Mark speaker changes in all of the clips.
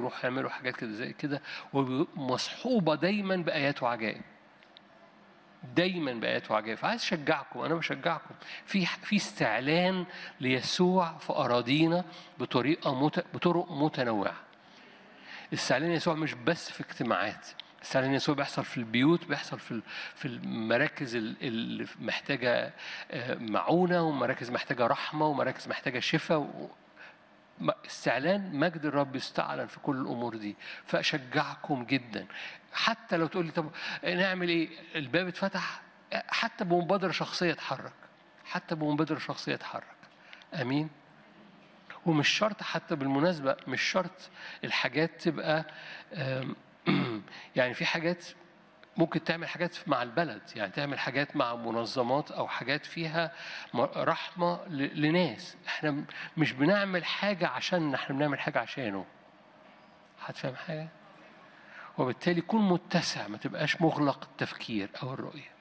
Speaker 1: يروحوا يعملوا حاجات كده زي كده ومصحوبة دايما بآيات وعجائب دايما بآيات وعجائب فعايز أشجعكم أنا بشجعكم في في استعلان ليسوع في أراضينا بطريقة مت... بطرق متنوعة استعلان يسوع مش بس في اجتماعات استعلان يسوع بيحصل في البيوت بيحصل في في المراكز اللي محتاجة معونة ومراكز محتاجة رحمة ومراكز محتاجة شفاء استعلان مجد الرب يستعلن في كل الامور دي فاشجعكم جدا حتى لو تقول لي طب نعمل ايه الباب اتفتح حتى بمبادره شخصيه اتحرك حتى بمبادره شخصيه اتحرك امين ومش شرط حتى بالمناسبه مش شرط الحاجات تبقى يعني في حاجات ممكن تعمل حاجات مع البلد يعني تعمل حاجات مع منظمات او حاجات فيها رحمه لناس احنا مش بنعمل حاجه عشان احنا بنعمل حاجه عشانه هتفهم حاجه وبالتالي كن متسع ما تبقاش مغلق التفكير او الرؤيه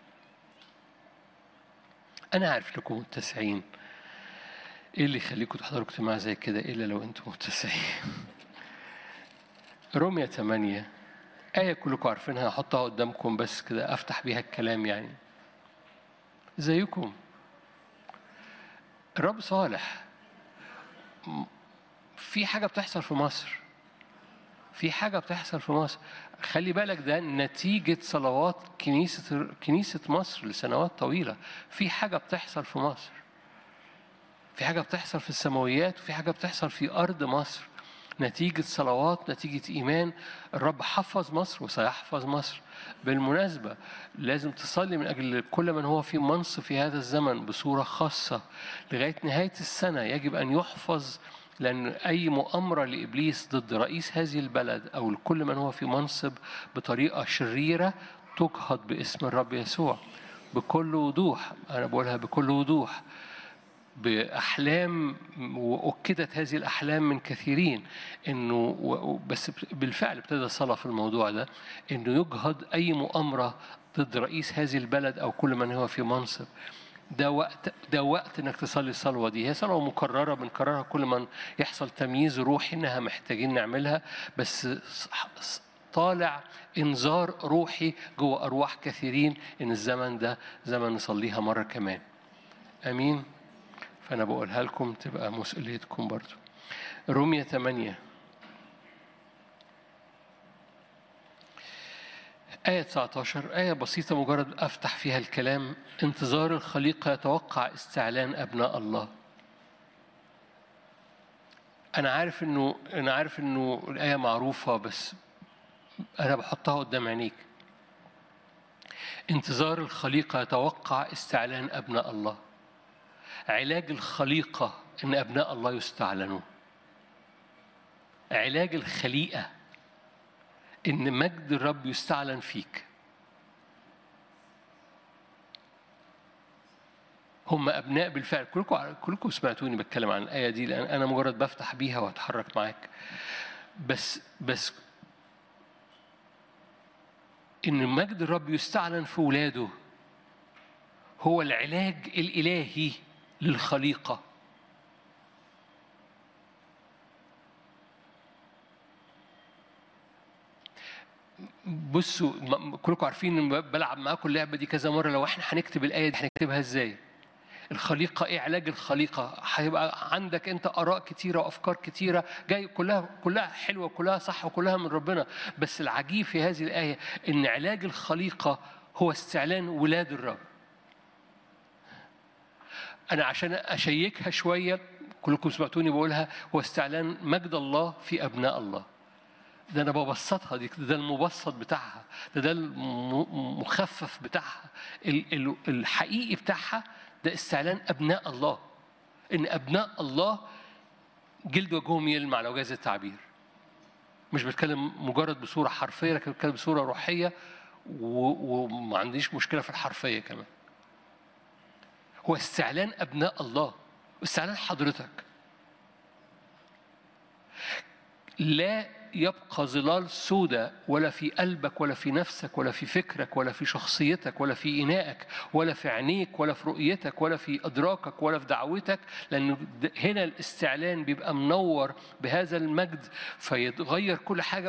Speaker 1: انا عارف انكم متسعين ايه اللي يخليكم تحضروا اجتماع زي كده الا لو انتم متسعين رومية 8 آية كلكم عارفينها هحطها قدامكم بس كده أفتح بيها الكلام يعني زيكم الرب صالح في حاجة بتحصل في مصر في حاجة بتحصل في مصر خلي بالك ده نتيجة صلوات كنيسة كنيسة مصر لسنوات طويلة في حاجة بتحصل في مصر في حاجة بتحصل في السماويات وفي حاجة بتحصل في أرض مصر نتيجة صلوات نتيجة إيمان الرب حفظ مصر وسيحفظ مصر بالمناسبة لازم تصلي من أجل كل من هو في منصب في هذا الزمن بصورة خاصة لغاية نهاية السنة يجب أن يحفظ لأن أي مؤامرة لإبليس ضد رئيس هذه البلد أو لكل من هو في منصب بطريقة شريرة تجهض باسم الرب يسوع بكل وضوح أنا بقولها بكل وضوح بأحلام وأكدت هذه الأحلام من كثيرين إنه بس بالفعل ابتدى الصلاة في الموضوع ده إنه يجهض أي مؤامرة ضد رئيس هذه البلد أو كل من هو في منصب ده وقت ده وقت انك تصلي الصلوه دي هي صلوه مكرره بنكررها كل ما يحصل تمييز روحي انها محتاجين نعملها بس طالع انذار روحي جوه ارواح كثيرين ان الزمن ده زمن نصليها مره كمان امين فأنا بقولها لكم تبقى مسؤوليتكم برضو رومية 8 آية 19 آية بسيطة مجرد أفتح فيها الكلام انتظار الخليقة يتوقع استعلان أبناء الله أنا عارف إنه أنا عارف إنه الآية معروفة بس أنا بحطها قدام عينيك انتظار الخليقة يتوقع استعلان أبناء الله علاج الخليقة إن أبناء الله يستعلنوا علاج الخليقة إن مجد الرب يستعلن فيك هم أبناء بالفعل كلكم كلكم سمعتوني بتكلم عن الآية دي لأن أنا مجرد بفتح بيها وأتحرك معاك بس بس إن مجد الرب يستعلن في ولاده هو العلاج الإلهي للخليقة بصوا كلكم عارفين ان بلعب معاكم اللعبه دي كذا مره لو احنا هنكتب الايه دي هنكتبها ازاي؟ الخليقة إيه علاج الخليقة؟ هيبقى عندك أنت آراء كتيرة وأفكار كتيرة جاي كلها كلها حلوة وكلها صح وكلها من ربنا، بس العجيب في هذه الآية إن علاج الخليقة هو استعلان ولاد الرب. أنا عشان أشيكها شوية كلكم سمعتوني بقولها هو استعلان مجد الله في أبناء الله. ده أنا ببسطها دي ده المبسط بتاعها ده ده المخفف بتاعها الحقيقي بتاعها ده استعلان أبناء الله إن أبناء الله جلد وجههم يلمع لو جاز التعبير مش بتكلم مجرد بصورة حرفية لكن بتكلم بصورة روحية وما عنديش مشكلة في الحرفية كمان هو استعلان أبناء الله استعلان حضرتك لا يبقى ظلال سودة ولا في قلبك ولا في نفسك ولا في فكرك ولا في شخصيتك ولا في إنائك ولا في عينيك ولا في رؤيتك ولا في إدراكك ولا في دعوتك لأن هنا الاستعلان بيبقى منور بهذا المجد فيتغير كل حاجة